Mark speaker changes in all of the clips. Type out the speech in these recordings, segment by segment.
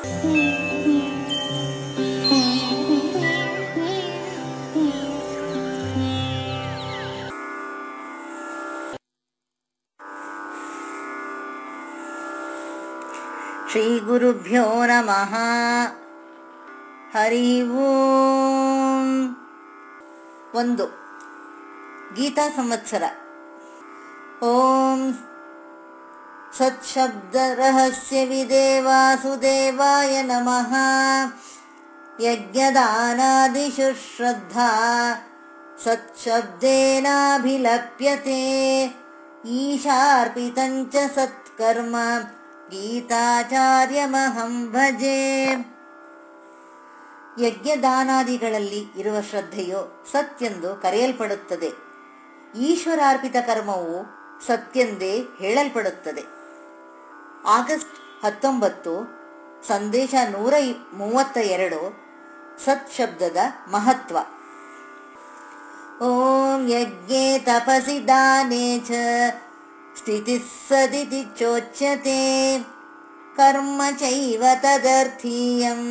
Speaker 1: ಶ್ರೀಗುರುಭ್ಯೋ ನಮಃ ಹರಿ ಓಂ ಒಂದು ಗೀತಾ ಸಂವತ್ಸರ ಓಂ ಸತ್ಶಬ್ದ ರಹಸ್ಯ ವಿದೇವಾಸುದೇವಾಯ ನಮಃ ಯಜ್ಞದಾನಾದಿಷು ಶ್ರದ್ಧಾ ಸತ್ಶಬ್ದೇನಾಭಿಲಪ್ಯತೆ ಈಶಾರ್ಪಿತಂಚ ಸತ್ಕರ್ಮ ಗೀತಾಚಾರ್ಯಮಹಂ ಭಜೆ ಯಜ್ಞದಾನಾದಿಗಳಲ್ಲಿ ಇರುವ ಶ್ರದ್ಧೆಯು ಸತ್ಯೆಂದು ಕರೆಯಲ್ಪಡುತ್ತದೆ ಈಶ್ವರಾರ್ಪಿತ ಕರ್ಮವು ಸತ್ಯೆಂದೇ ಹೇಳಲ್ಪಡುತ್ತದೆ ಆಗಸ್ಟ್ ಹತ್ತೊಂಬತ್ತು ಸಂದೇಶ ನೂರ ಮೂವತ್ತ ಎರಡು ಸತ್ ಶಬ್ದದ ಮಹತ್ವ ಓಂ ಯಜ್ಞೆ ತಪಸಿ ದಾನೆ ಚ ಸ್ಥಿತಿ ಸದಿತಿ ಚೋಚ್ಯತೆ ಕರ್ಮ ಚೈವ ತದರ್ಥೀಯಂ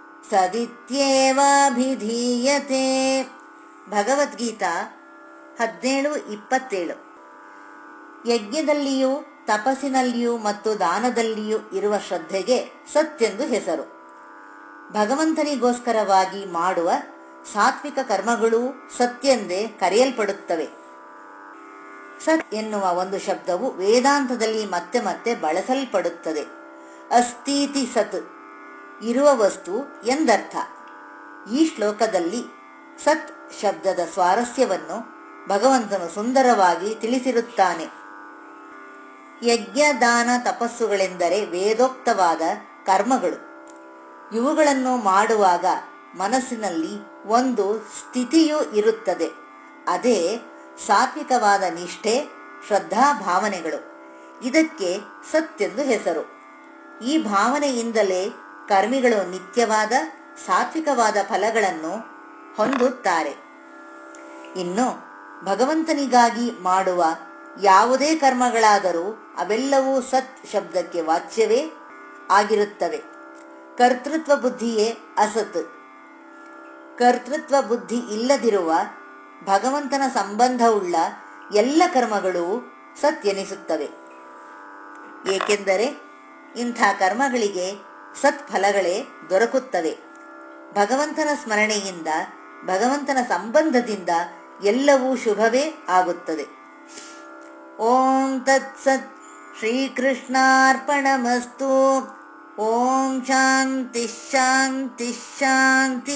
Speaker 1: ಸದಿತ್ಯೇವಾಭಿಧೀಯತೆ ಭಗವದ್ಗೀತಾ ಹದಿನೇಳು ಇಪ್ಪತ್ತೇಳು ಯಜ್ಞದಲ್ಲಿಯೂ ತಪಸ್ಸಿನಲ್ಲಿಯೂ ಮತ್ತು ದಾನದಲ್ಲಿಯೂ ಇರುವ ಶ್ರದ್ಧೆಗೆ ಸತ್ಯೆಂದು ಹೆಸರು ಭಗವಂತನಿಗೋಸ್ಕರವಾಗಿ ಮಾಡುವ ಸಾತ್ವಿಕ ಕರ್ಮಗಳೂ ಸತ್ಯೆಂದೇ ಕರೆಯಲ್ಪಡುತ್ತವೆ ಸತ್ ಎನ್ನುವ ಒಂದು ಶಬ್ದವು ವೇದಾಂತದಲ್ಲಿ ಮತ್ತೆ ಮತ್ತೆ ಬಳಸಲ್ಪಡುತ್ತದೆ ಅಸ್ತೀತಿ ಸತ್ ಇರುವ ವಸ್ತು ಎಂದರ್ಥ ಈ ಶ್ಲೋಕದಲ್ಲಿ ಸತ್ ಶಬ್ದದ ಸ್ವಾರಸ್ಯವನ್ನು ಭಗವಂತನು ಸುಂದರವಾಗಿ ತಿಳಿಸಿರುತ್ತಾನೆ ಯಜ್ಞ ದಾನ ತಪಸ್ಸುಗಳೆಂದರೆ ವೇದೋಕ್ತವಾದ ಕರ್ಮಗಳು ಇವುಗಳನ್ನು ಮಾಡುವಾಗ ಮನಸ್ಸಿನಲ್ಲಿ ಒಂದು ಸ್ಥಿತಿಯೂ ಇರುತ್ತದೆ ಅದೇ ಸಾತ್ವಿಕವಾದ ನಿಷ್ಠೆ ಶ್ರದ್ಧಾ ಭಾವನೆಗಳು ಇದಕ್ಕೆ ಸತ್ಯೆಂದು ಹೆಸರು ಈ ಭಾವನೆಯಿಂದಲೇ ಕರ್ಮಿಗಳು ನಿತ್ಯವಾದ ಸಾತ್ವಿಕವಾದ ಫಲಗಳನ್ನು ಹೊಂದುತ್ತಾರೆ ಇನ್ನು ಭಗವಂತನಿಗಾಗಿ ಮಾಡುವ ಯಾವುದೇ ಕರ್ಮಗಳಾದರೂ ಅವೆಲ್ಲವೂ ಸತ್ ಶಬ್ದಕ್ಕೆ ವಾಚ್ಯವೇ ಆಗಿರುತ್ತವೆ ಕರ್ತೃತ್ವ ಬುದ್ಧಿಯೇ ಅಸತ್ ಕರ್ತೃತ್ವ ಬುದ್ಧಿ ಇಲ್ಲದಿರುವ ಭಗವಂತನ ಸಂಬಂಧವುಳ್ಳ ಎಲ್ಲ ಕರ್ಮಗಳು ಸತ್ ಎನಿಸುತ್ತವೆ ಏಕೆಂದರೆ ಇಂಥ ಕರ್ಮಗಳಿಗೆ ಸತ್ಫಲಗಳೇ ದೊರಕುತ್ತವೆ ಭಗವಂತನ ಸ್ಮರಣೆಯಿಂದ ಭಗವಂತನ ಸಂಬಂಧದಿಂದ ಎಲ್ಲವೂ ಶುಭವೇ ಆಗುತ್ತದೆ ಓಂ ತತ್ಸತ್ ಶ್ರೀಕೃಷ್ಣಾರ್ಪಣಮಸ್ತು ಓಂ ಶಾಂತಿ ಶಾಂತಿ ಶಾಂತಿ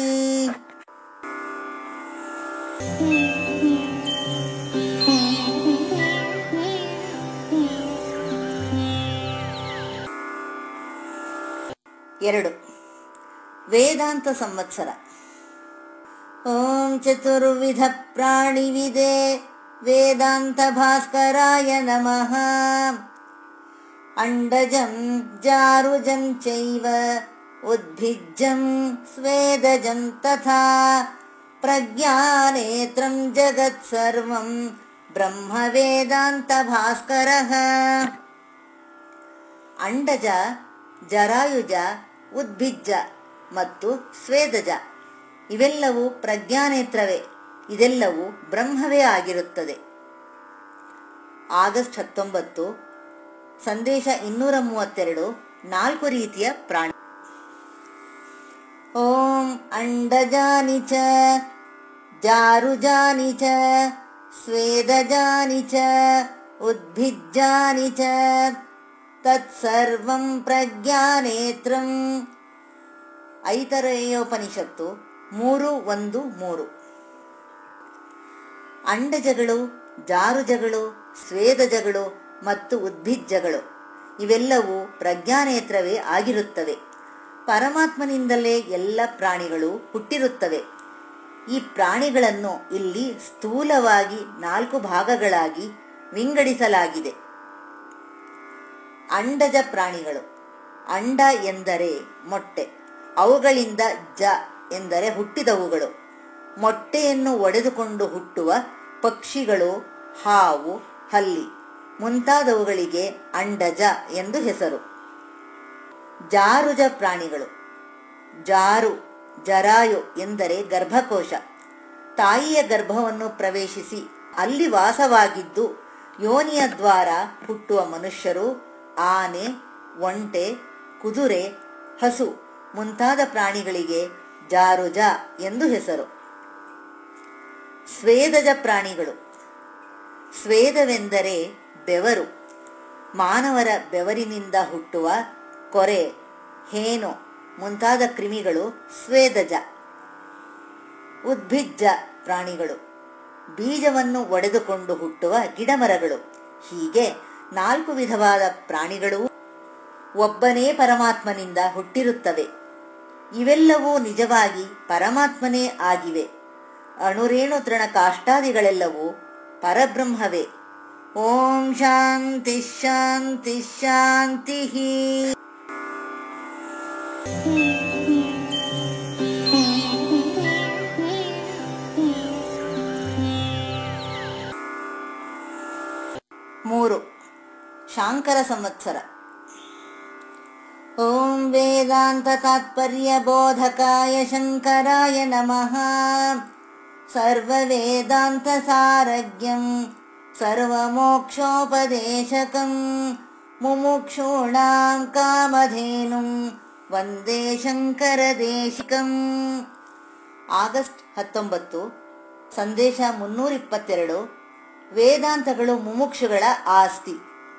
Speaker 1: ಎರಡು ವೇದಾಂತ ಸಂವತ್ಸರ ಓಂ ಚತುರ್ವಿಧ ಪ್ರಾಣಿವಿದೆ ವೇದಾಂತ ಭಾಸ್ಕರಾಯ ನಮಃ ಅಂಡಜಂ ಜಾರುಜಂ ಚೈವ ಉದ್ಭಿಜ್ಜಂ ಸ್ವೇದಜಂ ತಥಾ ಪ್ರಜ್ಞಾನೇತ್ರಂ ಜಗತ್ ಸರ್ವಂ ಬ್ರಹ್ಮ ವೇದಾಂತ ಭಾಸ್ಕರಃ ಅಂಡಜ ಜರಾಯುಜ ಉದ್ಭಿಜ್ಜ ಮತ್ತು ಸ್ವೇದಜ ಇವೆಲ್ಲವೂ ಪ್ರಜ್ಞಾನೇತ್ರವೇ ಇದೆಲ್ಲವೂ ಬ್ರಹ್ಮವೇ ಆಗಿರುತ್ತದೆ ಆಗಸ್ಟ್ ಹತ್ತೊಂಬತ್ತು ಸಂದೇಶ ಇನ್ನೂರ ಮೂವತ್ತೆರಡು ನಾಲ್ಕು ರೀತಿಯ ಪ್ರಾಣಿ ಓಂ ಅಂಡಜಾನಿ ಚ ಜಾರುಜಾನಿ ಚ ಸ್ವೇದಜಾನಿ ಚ ಉದ್ಭಿಜ್ಜಾನಿ ಚ ತತ್ಸರ್ವಂ ಪ್ರಜ್ಞಾನೇತ್ರಂ ಐತರೇಯೋಪನಿಷತ್ತು ಮೂರು ಒಂದು ಮೂರು ಅಂಡಜಗಳು ಜಾರುಜಗಳು ಸ್ವೇದಜಗಳು ಮತ್ತು ಉದ್ಭಿಜ್ಜಗಳು ಇವೆಲ್ಲವೂ ಪ್ರಜ್ಞಾನೇತ್ರವೇ ಆಗಿರುತ್ತವೆ ಪರಮಾತ್ಮನಿಂದಲೇ ಎಲ್ಲ ಪ್ರಾಣಿಗಳು ಹುಟ್ಟಿರುತ್ತವೆ ಈ ಪ್ರಾಣಿಗಳನ್ನು ಇಲ್ಲಿ ಸ್ಥೂಲವಾಗಿ ನಾಲ್ಕು ಭಾಗಗಳಾಗಿ ವಿಂಗಡಿಸಲಾಗಿದೆ ಅಂಡಜ ಪ್ರಾಣಿಗಳು ಅಂಡ ಎಂದರೆ ಮೊಟ್ಟೆ ಅವುಗಳಿಂದ ಜ ಎಂದರೆ ಹುಟ್ಟಿದವುಗಳು ಮೊಟ್ಟೆಯನ್ನು ಒಡೆದುಕೊಂಡು ಹುಟ್ಟುವ ಪಕ್ಷಿಗಳು ಹಾವು ಹಲ್ಲಿ ಮುಂತಾದವುಗಳಿಗೆ ಅಂಡಜ ಎಂದು ಹೆಸರು ಜಾರುಜ ಪ್ರಾಣಿಗಳು ಜಾರು ಜರಾಯು ಎಂದರೆ ಗರ್ಭಕೋಶ ತಾಯಿಯ ಗರ್ಭವನ್ನು ಪ್ರವೇಶಿಸಿ ಅಲ್ಲಿ ವಾಸವಾಗಿದ್ದು ಯೋನಿಯ ದ್ವಾರ ಹುಟ್ಟುವ ಮನುಷ್ಯರು ಆನೆ ಒಂಟೆ ಕುದುರೆ ಹಸು ಮುಂತಾದ ಪ್ರಾಣಿಗಳಿಗೆ ಜಾರುಜ ಎಂದು ಹೆಸರು ಸ್ವೇದಜ ಪ್ರಾಣಿಗಳು ಸ್ವೇದವೆಂದರೆ ಬೆವರು ಮಾನವರ ಬೆವರಿನಿಂದ ಹುಟ್ಟುವ ಕೊರೆ ಹೇನು ಮುಂತಾದ ಕ್ರಿಮಿಗಳು ಸ್ವೇದಜ ಉದ್ಭಿಜ್ಜ ಪ್ರಾಣಿಗಳು ಬೀಜವನ್ನು ಒಡೆದುಕೊಂಡು ಹುಟ್ಟುವ ಗಿಡಮರಗಳು ಹೀಗೆ ನಾಲ್ಕು ವಿಧವಾದ ಪ್ರಾಣಿಗಳು ಒಬ್ಬನೇ ಪರಮಾತ್ಮನಿಂದ ಹುಟ್ಟಿರುತ್ತವೆ ಇವೆಲ್ಲವೂ ನಿಜವಾಗಿ ಪರಮಾತ್ಮನೇ ಆಗಿವೆ ಅಣುರೇಣು ತೃಣ ಕಾಷ್ಟಾದಿಗಳೆಲ್ಲವೂ ಪರಬ್ರಹ್ಮವೇ ಓಂ ಶಾಂತಿ ಶಾಂತಿ ಶಾಂತಿ ಮೂರು ಶಾಂಕರ ಸಂವತ್ಸರ ಓಂ ವೇದಾಂತ ತಾತ್ಪರ್ಯ ಬೋಧಕಾಯ ಶಂಕರಾಯ ನಮಃ ಸರ್ವ ವೇದಾಂತ ಸಾರಜ್ಞಂ ಸರ್ವಮೋಕ್ಷೋಪದೇಶಕಂ ಮುಮುಕ್ಷೂಣಾಂ ಕಾಮಧೇನುಂ ವಂದೇ ಶಂಕರದೇಶಿಕಂ ಆಗಸ್ಟ್ ಹತ್ತೊಂಬತ್ತು ಸಂದೇಶ ಮುನ್ನೂರಿಪ್ಪತ್ತೆರಡು ವೇದಾಂತಗಳು ಮುಮುಕ್ಷುಗಳ ಆಸ್ತಿ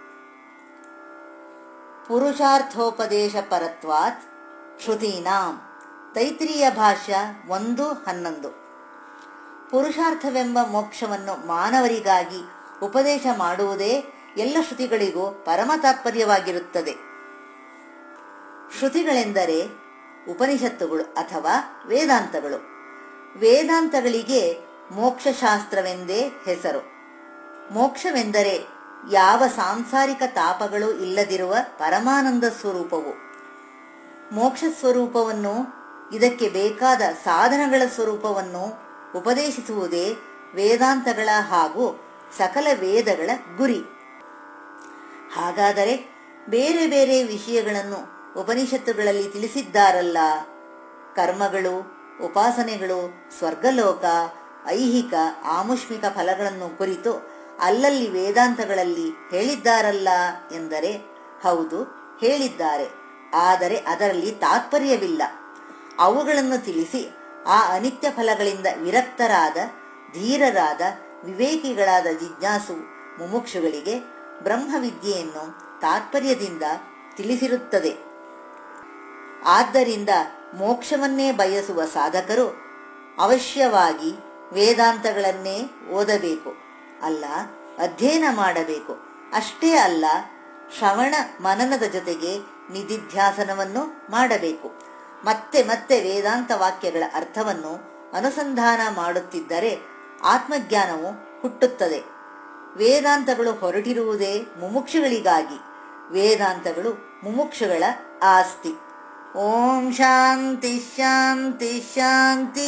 Speaker 1: ಪುರುಷಾರ್ಥೋಪದೇಶ ಪರತ್ವಾತ್ ಶ್ರುತೀನಾಂ ತೈತ್ರಿಯ ಭಾಷ್ಯ ಒಂದು ಹನ್ನೊಂದು ಪುರುಷಾರ್ಥವೆಂಬ ಮೋಕ್ಷವನ್ನು ಮಾನವರಿಗಾಗಿ ಉಪದೇಶ ಮಾಡುವುದೇ ಎಲ್ಲ ಶ್ರುತಿಗಳಿಗೂ ಪರಮ ತಾತ್ಪರ್ಯವಾಗಿರುತ್ತದೆ ಶ್ರುತಿಗಳೆಂದರೆ ಉಪನಿಷತ್ತುಗಳು ಅಥವಾ ವೇದಾಂತಗಳು ವೇದಾಂತಗಳಿಗೆ ಮೋಕ್ಷಶಾಸ್ತ್ರವೆಂದೇ ಹೆಸರು ಮೋಕ್ಷವೆಂದರೆ ಯಾವ ಸಾಂಸಾರಿಕ ತಾಪಗಳು ಇಲ್ಲದಿರುವ ಪರಮಾನಂದ ಸ್ವರೂಪವು ಮೋಕ್ಷ ಸ್ವರೂಪವನ್ನು ಇದಕ್ಕೆ ಬೇಕಾದ ಸಾಧನಗಳ ಸ್ವರೂಪವನ್ನು ಉಪದೇಶಿಸುವುದೇ ವೇದಾಂತಗಳ ಹಾಗೂ ಸಕಲ ವೇದಗಳ ಗುರಿ ಹಾಗಾದರೆ ಬೇರೆ ಬೇರೆ ವಿಷಯಗಳನ್ನು ಉಪನಿಷತ್ತುಗಳಲ್ಲಿ ತಿಳಿಸಿದ್ದಾರಲ್ಲ ಕರ್ಮಗಳು ಉಪಾಸನೆಗಳು ಸ್ವರ್ಗಲೋಕ ಐಹಿಕ ಆಮುಷ್ಮಿಕ ಫಲಗಳನ್ನು ಕುರಿತು ಅಲ್ಲಲ್ಲಿ ವೇದಾಂತಗಳಲ್ಲಿ ಹೇಳಿದ್ದಾರಲ್ಲ ಎಂದರೆ ಹೌದು ಹೇಳಿದ್ದಾರೆ ಆದರೆ ಅದರಲ್ಲಿ ತಾತ್ಪರ್ಯವಿಲ್ಲ ಅವುಗಳನ್ನು ತಿಳಿಸಿ ಆ ಅನಿತ್ಯ ಫಲಗಳಿಂದ ವಿರಕ್ತರಾದ ಧೀರರಾದ ವಿವೇಕಿಗಳಾದ ಜಿಜ್ಞಾಸು ಮುಮುಕ್ಷುಗಳಿಗೆ ಬ್ರಹ್ಮವಿದ್ಯೆಯನ್ನು ತಾತ್ಪರ್ಯದಿಂದ ತಿಳಿಸಿರುತ್ತದೆ ಆದ್ದರಿಂದ ಮೋಕ್ಷವನ್ನೇ ಬಯಸುವ ಸಾಧಕರು ಅವಶ್ಯವಾಗಿ ವೇದಾಂತಗಳನ್ನೇ ಓದಬೇಕು ಅಲ್ಲ ಅಧ್ಯಯನ ಮಾಡಬೇಕು ಅಷ್ಟೇ ಅಲ್ಲ ಶ್ರವಣ ಮನನದ ಜೊತೆಗೆ ನಿಧಿಧ್ಯಾಸನವನ್ನು ಮಾಡಬೇಕು ಮತ್ತೆ ಮತ್ತೆ ವೇದಾಂತ ವಾಕ್ಯಗಳ ಅರ್ಥವನ್ನು ಅನುಸಂಧಾನ ಮಾಡುತ್ತಿದ್ದರೆ ಆತ್ಮಜ್ಞಾನವು ಹುಟ್ಟುತ್ತದೆ ವೇದಾಂತಗಳು ಹೊರಟಿರುವುದೇ ಮುಮುಕ್ಷುಗಳಿಗಾಗಿ ವೇದಾಂತಗಳು ಮುಮುಕ್ಷುಗಳ ಆಸ್ತಿ ಓಂ ಶಾಂತಿ ಶಾಂತಿ ಶಾಂತಿ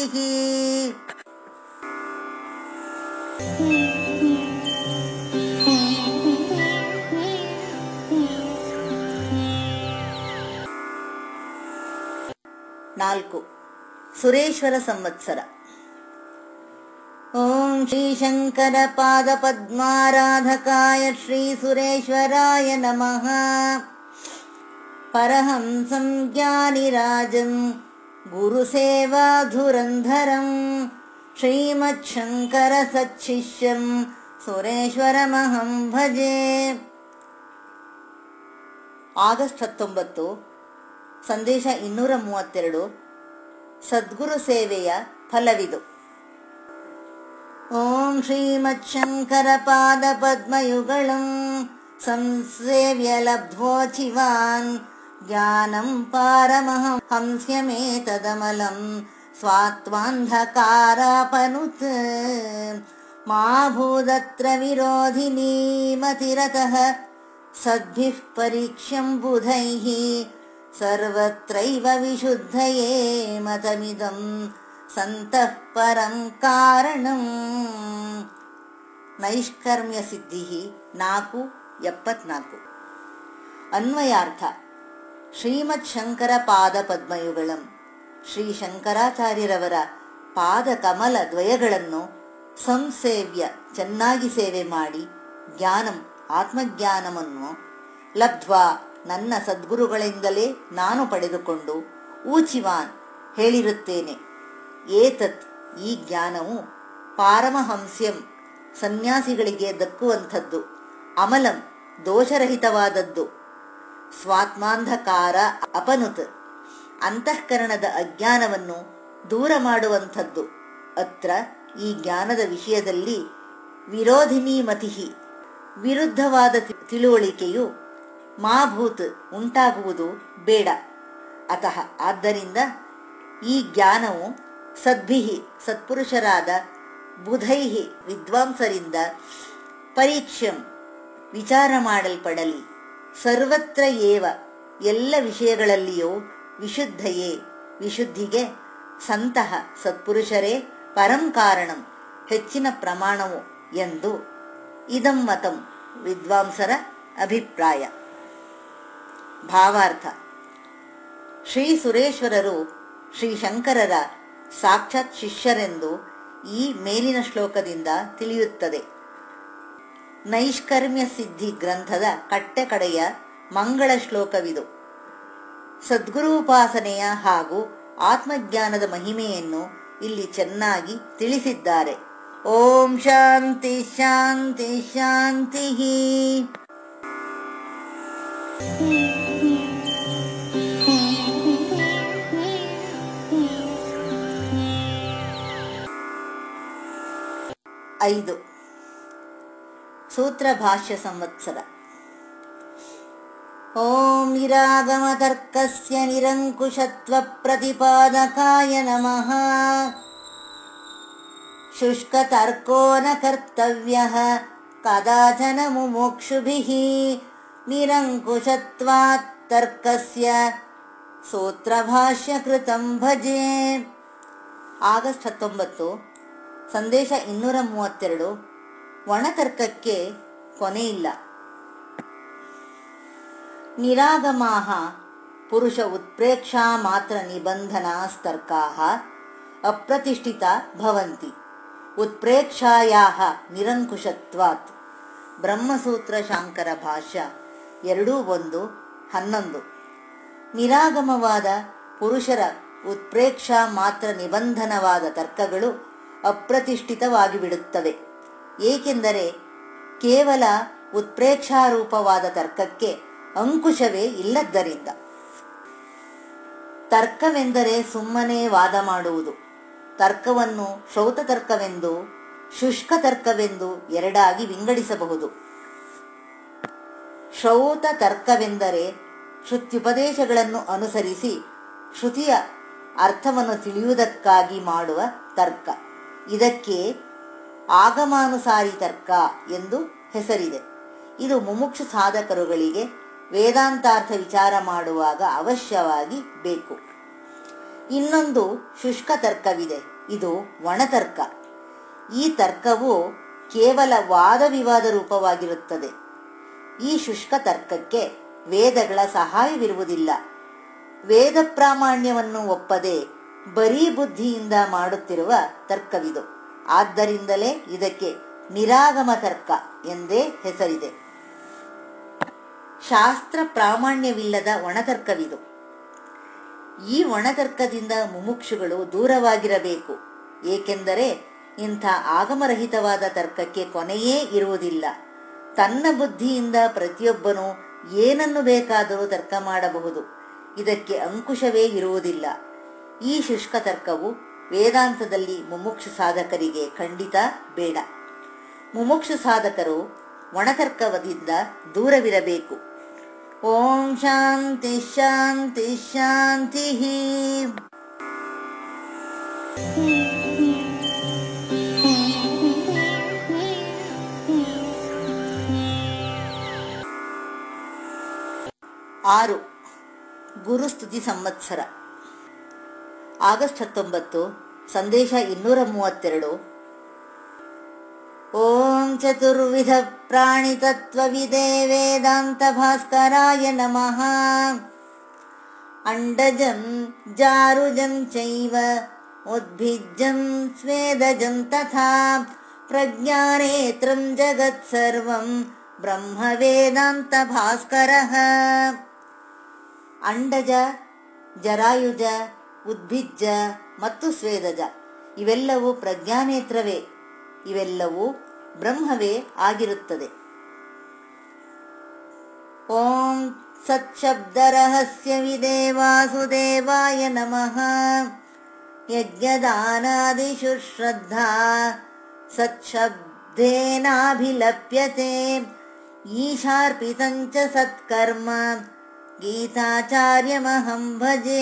Speaker 1: ನಾಲ್ಕು ಸುರೇಶ್ವರ ಸಂವತ್ಸರ ಓಂ ಶ್ರೀ ಶಂಕರ ಪಾದ ಪದ್ಮಾರಾಧಕಾಯ ಶ್ರೀ ಸುರೇಶ್ವರಾಯ ನಮಃ ಪರಹಂಸಂ ಜ್ಞಾನಿರಾಜಂ ಗುರುಸೇವಾಧುರಂಧರಂ ಶ್ರೀಮಚ್ಶಂಕರ ಸಚ್ಚಿಷ್ಯಂ ಸುರೇಶ್ವರಮಹಂ ಭಜೆ ಆಗಸ್ಟ್ ಹತ್ತೊಂಬತ್ತು ಸಂದೇಶ ಇನ್ನೂರ ಮೂವತ್ತೆರಡು ಸದ್ಗುರು ಸೇವೆಯ ಫಲವಿದು ಓಂ ಶ್ರೀಮಚ್ಶಂಕರ ಪಾದ ಪದ್ಮಯುಗಳಂ ಸಂಸೇವ್ಯ ಲಬ್ಧ್ವೋಚಿವಾನ್ ಜ್ಞಾನಂ ಪಾರಮಹಂ ಹಂಸ್ಯಮೇತದಮಲಂ ಸ್ವಾತ್ವಾಂಧಕಾರಾಪನುತ್ ಮಾ ಭೂದತ್ರ ವಿರೋಧಿನಿ ಮತಿರತಃ ಸದ್ಭಿಃ ಪರೀಕ್ಷ್ಯಂ ಬುಧೈಃ ಸರ್ವತ್ರೈವ ವಿಶುದ್ಧಯೇ ಮತಮಿದಂ ಸಂತಃ ಪರಂ ಕಾರಣಂ ನೈಷ್ಕರ್ಮ್ಯ ಸಿದ್ಧಿ ನಾಲ್ಕು ಎಪ್ಪತ್ನಾಲ್ಕು ಅನ್ವಯಾರ್ಥ ಶ್ರೀಮತ್ ಶಂಕರ ಪಾದ ಪದ್ಮಯುಗಳಂ ಶ್ರೀ ಶಂಕರಾಚಾರ್ಯರವರ ಪಾದ ಕಮಲ ದ್ವಯಗಳನ್ನು ಸಂಸೇವ್ಯ ಚೆನ್ನಾಗಿ ಸೇವೆ ಮಾಡಿ ಜ್ಞಾನಂ ಆತ್ಮಜ್ಞಾನವನ್ನು ಲಬ್ಧ್ವಾ ನನ್ನ ಸದ್ಗುರುಗಳಿಂದಲೇ ನಾನು ಪಡೆದುಕೊಂಡು ಊಚಿವಾನ್ ಹೇಳಿರುತ್ತೇನೆ ಏತತ್ ಈ ಜ್ಞಾನವು ಪಾರಮಹಂಸ್ಯಂ ಸನ್ಯಾಸಿಗಳಿಗೆ ದಕ್ಕುವಂಥದ್ದು ಅಮಲಂ ದೋಷರಹಿತವಾದದ್ದು ಸ್ವಾತ್ಮಾಂಧಕಾರ ಅಪನುತ್ ಅಂತಃಕರಣದ ಅಜ್ಞಾನವನ್ನು ದೂರ ಮಾಡುವಂಥದ್ದು ಅತ್ರ ಈ ಜ್ಞಾನದ ವಿಷಯದಲ್ಲಿ ವಿರೋಧಿನಿ ಮತಿಹಿ ವಿರುದ್ಧವಾದ ತಿ- ತಿಳುವಳಿಕೆಯು ಮಾಭೂತ್ ಉಂಟಾಗುವುದು ಬೇಡ ಅತಃ ಆದ್ದರಿಂದ ಈ ಜ್ಞಾನವು ಸದ್ಭಿಹಿ ಸತ್ಪುರುಷರಾದ ಬುಧೈಹಿ ವಿದ್ವಾಂಸರಿಂದ ಪರೀಕ್ಷಂ ವಿಚಾರ ಮಾಡಲ್ಪಡಲಿ ಸರ್ವತ್ರ ಏವ ಎಲ್ಲ ವಿಷಯಗಳಲ್ಲಿಯೂ ವಿಶುದ್ಧಯೇ ವಿಶುದ್ಧಿಗೆ ಸಂತಹ ಸತ್ಪುರುಷರೇ ಪರಂ ಕಾರಣಂ ಹೆಚ್ಚಿನ ಪ್ರಮಾಣವು ಎಂದು ಇದಂ ಮತಂ ವಿದ್ವಾಂಸರ ಅಭಿಪ್ರಾಯ ಭಾವಾರ್ಥ ಶ್ರೀ ಸುರೇಶ್ವರರು ಶ್ರೀ ಶಂಕರರ ಸಾಕ್ಷಾತ್ ಶಿಷ್ಯರೆಂದು ಈ ಮೇಲಿನ ಶ್ಲೋಕದಿಂದ ತಿಳಿಯುತ್ತದೆ ನೈಷ್ಕರ್ಮ್ಯ ಸಿದ್ಧಿ ಗ್ರಂಥದ ಕಟ್ಟೆಕಡೆಯ ಮಂಗಳ ಶ್ಲೋಕವಿದು ಸದ್ಗುರುಪಾಸನೆಯ ಹಾಗೂ ಆತ್ಮಜ್ಞಾನದ ಮಹಿಮೆಯನ್ನು ಇಲ್ಲಿ ಚೆನ್ನಾಗಿ ತಿಳಿಸಿದ್ದಾರೆ ಓಂ ಶಾಂತಿ ಶಾಂತಿ ಶಾಂತಿ ಐದು ಸೂತ್ರ ಭಾಷ್ಯ ಸಂವತ್ಸರ ಓಂ ನಿರಾಗಮತರ್ಕಸ್ಯ ನಿರಂಕುಶತ್ವ ಪ್ರತಿಪಾದಕಾಯ ನಮಃ ಶುಷ್ಕತರ್ಕೋ ನ ಕರ್ತವ್ಯಃ ಕದಾಚನ ಮುಮುಕ್ಷುಭಿಃ ನಿರಂಕುಶತ್ವಾತ್ ತರ್ಕಸ್ಯ ಸೂತ್ರಭಾಷ್ಯ ಕೃತಂ ಭಜೆ ಆಗಸ್ಟ್ ಹತ್ತೊಂಬತ್ತು ಸಂದೇಶ ಇನ್ನೂರ ಮೂವತ್ತೆರಡು ಒಣತರ್ಕಕ್ಕೆ ಕೊನೆಯಿಲ್ಲ ನಿರಾಗಮಾಹ ಪುರುಷ ಉತ್ಪ್ರೇಕ್ಷಾ ಮಾತ್ರ ನಿಬಂಧನಾಸ್ತರ್ಕಾಹ ಅಪ್ರತಿಷ್ಠಿತ ಭವಂತಿ ಉತ್ಪ್ರೇಕ್ಷಾಯಾಹ ನಿರಂಕುಶತ್ವಾತ್ ಬ್ರಹ್ಮಸೂತ್ರ ಶಾಂಕರ ಭಾಷ್ಯ ಎರಡೂ ಒಂದು ಹನ್ನೊಂದು ನಿರಾಗಮವಾದ ಪುರುಷರ ಉತ್ಪ್ರೇಕ್ಷಾ ಮಾತ್ರ ನಿಬಂಧನವಾದ ತರ್ಕಗಳು ಅಪ್ರತಿಷ್ಠಿತವಾಗಿ ಬಿಡುತ್ತವೆ ಏಕೆಂದರೆ ಕೇವಲ ಉತ್ಪ್ರೇಕ್ಷಾರೂಪವಾದ ತರ್ಕಕ್ಕೆ ಅಂಕುಶವೇ ಇಲ್ಲದ್ದರಿಂದ ತರ್ಕವೆಂದರೆ ಸುಮ್ಮನೆ ವಾದ ಮಾಡುವುದು ತರ್ಕವನ್ನು ಶ್ರೌತ ತರ್ಕವೆಂದು ಶುಷ್ಕ ತರ್ಕವೆಂದು ಎರಡಾಗಿ ವಿಂಗಡಿಸಬಹುದು ಶ್ರೌತ ತರ್ಕವೆಂದರೆ ಶ್ರುತ್ಯುಪದೇಶಗಳನ್ನು ಅನುಸರಿಸಿ ಶ್ರುತಿಯ ಅರ್ಥವನ್ನು ತಿಳಿಯುವುದಕ್ಕಾಗಿ ಮಾಡುವ ತರ್ಕ ಇದಕ್ಕೆ ಆಗಮಾನುಸಾರಿ ತರ್ಕ ಎಂದು ಹೆಸರಿದೆ ಇದು ಮುಮುಕ್ಷು ಸಾಧಕರುಗಳಿಗೆ ವೇದಾಂತಾರ್ಥ ವಿಚಾರ ಮಾಡುವಾಗ ಅವಶ್ಯವಾಗಿ ಬೇಕು ಇನ್ನೊಂದು ಶುಷ್ಕ ತರ್ಕವಿದೆ ಇದು ಒಣತರ್ಕ ಈ ತರ್ಕವು ಕೇವಲ ವಾದ ವಿವಾದ ರೂಪವಾಗಿರುತ್ತದೆ ಈ ಶುಷ್ಕ ತರ್ಕಕ್ಕೆ ವೇದಗಳ ಸಹಾಯವಿರುವುದಿಲ್ಲ ವೇದ ಪ್ರಾಮಾಣ್ಯವನ್ನು ಒಪ್ಪದೆ ಬರೀ ಬುದ್ಧಿಯಿಂದ ಮಾಡುತ್ತಿರುವ ತರ್ಕವಿದು ಆದ್ದರಿಂದಲೇ ಇದಕ್ಕೆ ನಿರಾಗಮ ತರ್ಕ ಎಂದೇ ಹೆಸರಿದೆ ಶಾಸ್ತ್ರ ಪ್ರಾಮಾಣ್ಯವಿಲ್ಲದ ಒಣತರ್ಕವಿದು ಈ ಒಣತರ್ಕದಿಂದ ಮುಮುಕ್ಷುಗಳು ದೂರವಾಗಿರಬೇಕು ಏಕೆಂದರೆ ಇಂಥ ಆಗಮರಹಿತವಾದ ತರ್ಕಕ್ಕೆ ಕೊನೆಯೇ ಇರುವುದಿಲ್ಲ ತನ್ನ ಬುದ್ಧಿಯಿಂದ ಪ್ರತಿಯೊಬ್ಬನೂ ಏನನ್ನು ಬೇಕಾದರೂ ತರ್ಕ ಮಾಡಬಹುದು ಇದಕ್ಕೆ ಅಂಕುಶವೇ ಇರುವುದಿಲ್ಲ ಈ ಶುಷ್ಕ ತರ್ಕವು ವೇದಾಂತದಲ್ಲಿ ಮುಮುಕ್ಷು ಸಾಧಕರಿಗೆ ಖಂಡಿತ ಬೇಡ ಮುಮುಕ್ಷು ಸಾಧಕರು ಒಣತರ್ಕವದಿಂದ ದೂರವಿರಬೇಕು ಓಂ ಶಾಂತಿ ಶಾಂತಿ ಶಾಂತಿ ಆರು ಗುರುಸ್ತುತಿ ಸಂವತ್ಸರ ಆಗಸ್ಟ್ ಹತ್ತೊಂಬತ್ತು ಸಂದೇಶ ಇನ್ನೂರ ಮೂವತ್ತೆರಡು ಓಂ ಚತುರ್ವಿಧ ಪ್ರಾಣಿ ತತ್ವವಿದೆ ವೇದಾಂತ ಭಾಸ್ಕರಾಯ ನಮಃ ಅಂಡಜಂ ಜಾರುಜಂ ಚೈವ ಉದ್ಭಿಜ್ಜಂ ಸ್ವೇದಜಂ ತಥಾ ಪ್ರಜ್ಞಾನೇತ್ರಂ ಜಗತ್ ಸರ್ವಂ ಬ್ರಹ್ಮ ವೇದಾಂತ ಭಾಸ್ಕರಃ ಅಂಡಜ ಜರಾಯುಜ ಉದ್ಭಿಜ್ಜ ಮತ್ತು ಸ್ವೇದಜ ಇವೆಲ್ಲವೂ ಪ್ರಜ್ಞಾನೇತ್ರವೇ ಇವೆಲ್ಲವೂ ಬ್ರಹ್ಮವೇ ಆಗಿರುತ್ತದೆ ಓಂ ಸತ್ಶಬ್ದರಹಸ್ಯವಿದೆ ವಾಸುದೇವಾಯ ನಮಃ ಯಜ್ಞದಾನಾದಿಷು ಶ್ರದ್ಧಾ ಸತ್ಶಬ್ದೇನಾಭಿಲಪ್ಯತೆ ಈಶಾರ್ಪಿತಂಚ ಸತ್ಕರ್ಮ ಗೀತಾಚಾರ್ಯಮಹಂ ಭಜೆ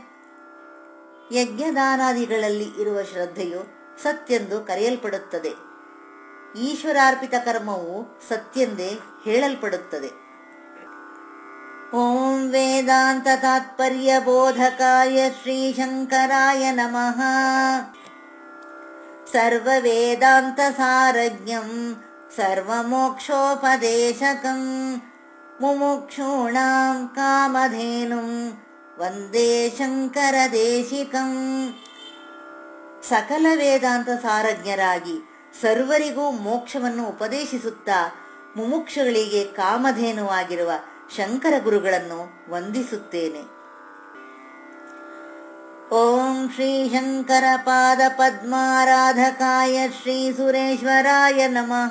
Speaker 1: ಯಜ್ಞದಾನಾದಿಗಳಲ್ಲಿ ಇರುವ ಶ್ರದ್ಧೆಯು ಸತ್ಯೆಂದು ಕರೆಯಲ್ಪಡುತ್ತದೆ ಈಶ್ವರಾರ್ಪಿತ ಕರ್ಮವು ಸತ್ಯೆಂದೇ ಹೇಳಲ್ಪಡುತ್ತದೆ ಓಂ ವೇದಾಂತ ತಾತ್ಪರ್ಯ ಬೋಧಕಾಯ ಶ್ರೀಶಂಕರಾಯ ನಮಃ ಸರ್ವ ವೇದಾಂತ ಸಾರಜ್ಞಂ ಸರ್ವಮೋಕ್ಷೋಪದೇಶಕಂ ಮುಮುಕ್ಷೂಣಾಂ ಕಾಮಧೇನುಂ ವಂದೇ ಶಂಕರದೇಶಿಕಂ ಸಕಲ ವೇದಾಂತ ಸಾರಜ್ಞರಾಗಿ ಸರ್ವರಿಗೂ ಮೋಕ್ಷವನ್ನು ಉಪದೇಶಿಸುತ್ತಾ ಮುಮುಕ್ಷುಗಳಿಗೆ ಕಾಮಧೇನುವಾಗಿರುವ ಶಂಕರ ಗುರುಗಳನ್ನು ವಂದಿಸುತ್ತೇನೆ ಓಂ ಶ್ರೀ ಶಂಕರ ಪಾದ ಪದ್ಮಾರಾಧಕಾಯ ಶ್ರೀ ಸುರೇಶ್ವರಾಯ ನಮಃ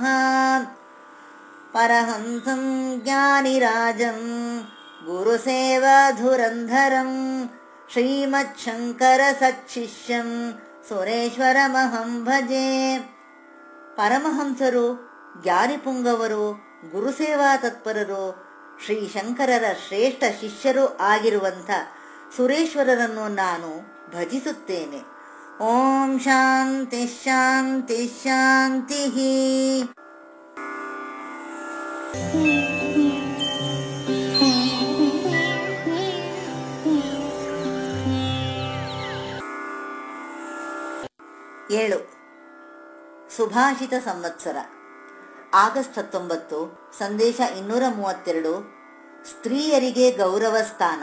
Speaker 1: ಪರಹಂಸಂ ಜ್ಞಾನಿರಾಜಂ ಗುರುಸೇವಾಧುರಂಧರಂ ಶ್ರೀಮಚ್ಶಂಕರ ಸಚ್ಶಿಷ್ಯಂ ಸುರೇಶ್ವರಮಹಂ ಭಜೆ ಪರಮಹಂಸರು ಜ್ಞಾನಿಪುಂಗವರು ಗುರುಸೇವಾ ತತ್ಪರರು ಶ್ರೀ ಶಂಕರರ ಶ್ರೇಷ್ಠ ಶಿಷ್ಯರೂ ಆಗಿರುವಂಥ ಸುರೇಶ್ವರರನ್ನು ನಾನು ಭಜಿಸುತ್ತೇನೆ ಓಂ ಶಾಂತಿ ಶಾಂತಿ ಶಾಂತಿ ಏಳು ಸುಭಾಷಿತ ಸಂವತ್ಸರ ಆಗಸ್ಟ್ ಹತ್ತೊಂಬತ್ತು ಸಂದೇಶ ಇನ್ನೂರ ಮೂವತ್ತೆರಡು ಸ್ತ್ರೀಯರಿಗೆ ಗೌರವ ಸ್ಥಾನ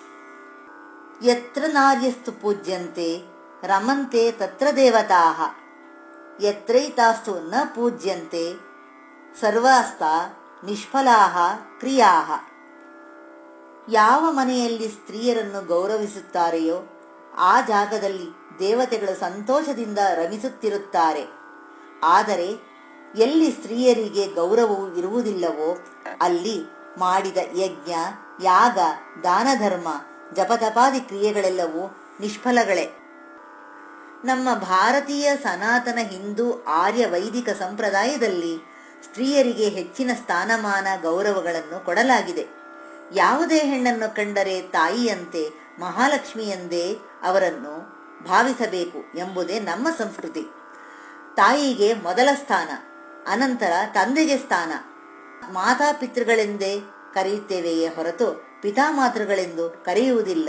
Speaker 1: ಯತ್ರ ನಾರ್ಯಸ್ತು ಪೂಜ್ಯಂತೆ ರಮಂತೆ ತತ್ರ ದೇವತಾಹ ಯತ್ರೈತಾಸ್ತು ನ ಪೂಜ್ಯಂತೆ ಸರ್ವಾಸ್ತ ನಿಷ್ಫಲಾಹ ಕ್ರಿಯಾಹ ಯಾವ ಮನೆಯಲ್ಲಿ ಸ್ತ್ರೀಯರನ್ನು ಗೌರವಿಸುತ್ತಾರೆಯೋ ಆ ಜಾಗದಲ್ಲಿ ದೇವತೆಗಳು ಸಂತೋಷದಿಂದ ರಮಿಸುತ್ತಿರುತ್ತಾರೆ ಆದರೆ ಎಲ್ಲಿ ಸ್ತ್ರೀಯರಿಗೆ ಗೌರವವು ಇರುವುದಿಲ್ಲವೋ ಅಲ್ಲಿ ಮಾಡಿದ ಯಜ್ಞ ಯಾಗ ದಾನ ಧರ್ಮ ಜಪತಪಾದಿ ಕ್ರಿಯೆಗಳೆಲ್ಲವೂ ನಿಷ್ಫಲಗಳೇ ನಮ್ಮ ಭಾರತೀಯ ಸನಾತನ ಹಿಂದೂ ಆರ್ಯ ವೈದಿಕ ಸಂಪ್ರದಾಯದಲ್ಲಿ ಸ್ತ್ರೀಯರಿಗೆ ಹೆಚ್ಚಿನ ಸ್ಥಾನಮಾನ ಗೌರವಗಳನ್ನು ಕೊಡಲಾಗಿದೆ ಯಾವುದೇ ಹೆಣ್ಣನ್ನು ಕಂಡರೆ ತಾಯಿಯಂತೆ ಮಹಾಲಕ್ಷ್ಮಿಯಂದೇ ಅವರನ್ನು ಭಾವಿಸಬೇಕು ಎಂಬುದೇ ನಮ್ಮ ಸಂಸ್ಕೃತಿ ತಾಯಿಗೆ ಮೊದಲ ಸ್ಥಾನ ಅನಂತರ ತಂದೆಗೆ ಸ್ಥಾನ ಮಾತಾಪಿತೃಗಳೆಂದೇ ಕರೆಯುತ್ತೇವೆಯೇ ಹೊರತು ಪಿತಾಮಾತೃಗಳೆಂದು ಕರೆಯುವುದಿಲ್ಲ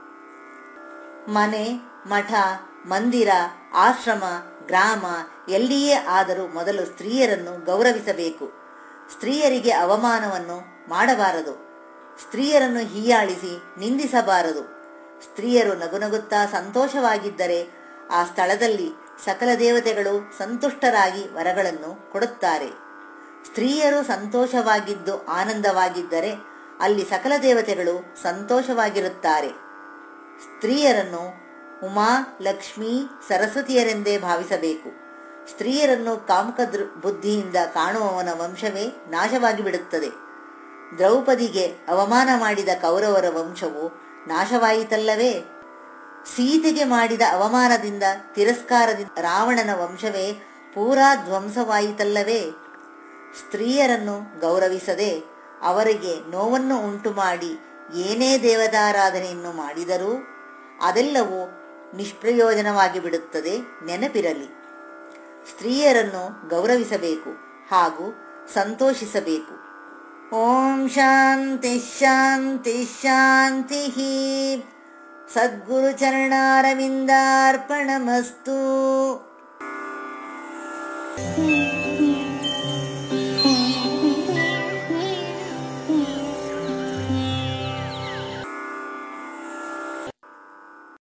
Speaker 1: ಮನೆ ಮಠ ಮಂದಿರ ಆಶ್ರಮ ಗ್ರಾಮ ಎಲ್ಲಿಯೇ ಆದರೂ ಮೊದಲು ಸ್ತ್ರೀಯರನ್ನು ಗೌರವಿಸಬೇಕು ಸ್ತ್ರೀಯರಿಗೆ ಅವಮಾನವನ್ನು ಮಾಡಬಾರದು ಸ್ತ್ರೀಯರನ್ನು ಹೀಯಾಳಿಸಿ ನಿಂದಿಸಬಾರದು ಸ್ತ್ರೀಯರು ನಗುನಗುತ್ತಾ ಸಂತೋಷವಾಗಿದ್ದರೆ ಆ ಸ್ಥಳದಲ್ಲಿ ಸಕಲ ದೇವತೆಗಳು ಸಂತುಷ್ಟರಾಗಿ ವರಗಳನ್ನು ಕೊಡುತ್ತಾರೆ ಸ್ತ್ರೀಯರು ಸಂತೋಷವಾಗಿದ್ದು ಆನಂದವಾಗಿದ್ದರೆ ಅಲ್ಲಿ ಸಕಲ ದೇವತೆಗಳು ಸಂತೋಷವಾಗಿರುತ್ತಾರೆ ಸ್ತ್ರೀಯರನ್ನು ಉಮಾ ಲಕ್ಷ್ಮೀ ಸರಸ್ವತಿಯರೆಂದೇ ಭಾವಿಸಬೇಕು ಸ್ತ್ರೀಯರನ್ನು ಕಾಮುಕ ದೃ- ಬುದ್ಧಿಯಿಂದ ಕಾಣುವವನ ವಂಶವೇ ನಾಶವಾಗಿ ಬಿಡುತ್ತದೆ ದ್ರೌಪದಿಗೆ ಅವಮಾನ ಮಾಡಿದ ಕೌರವರ ವಂಶವು ನಾಶವಾಯಿತಲ್ಲವೇ ಸೀತೆಗೆ ಮಾಡಿದ ಅವಮಾನದಿಂದ ತಿರಸ್ಕಾರದಿಂದ ರಾವಣನ ವಂಶವೇ ಪೂರಾ ಧ್ವಂಸವಾಯಿತಲ್ಲವೇ ಸ್ತ್ರೀಯರನ್ನು ಗೌರವಿಸದೆ ಅವರಿಗೆ ನೋವನ್ನು ಉಂಟು ಮಾಡಿ ಏನೇ ದೇವತಾರಾಧನೆಯನ್ನು ಮಾಡಿದರೂ ಅದೆಲ್ಲವೂ ನಿಷ್ಪ್ರಯೋಜನವಾಗಿ ಬಿಡುತ್ತದೆ ನೆನಪಿರಲಿ ಸ್ತ್ರೀಯರನ್ನು ಗೌರವಿಸಬೇಕು ಹಾಗೂ ಸಂತೋಷಿಸಬೇಕು ಓಂ ಶಾಂತಿ ಶಾಂತಿ ಶಾಂತಿ ಸದ್ಗುರು ಚರಣಾರವಿಂದಾರ್ಪಣಮಸ್ತು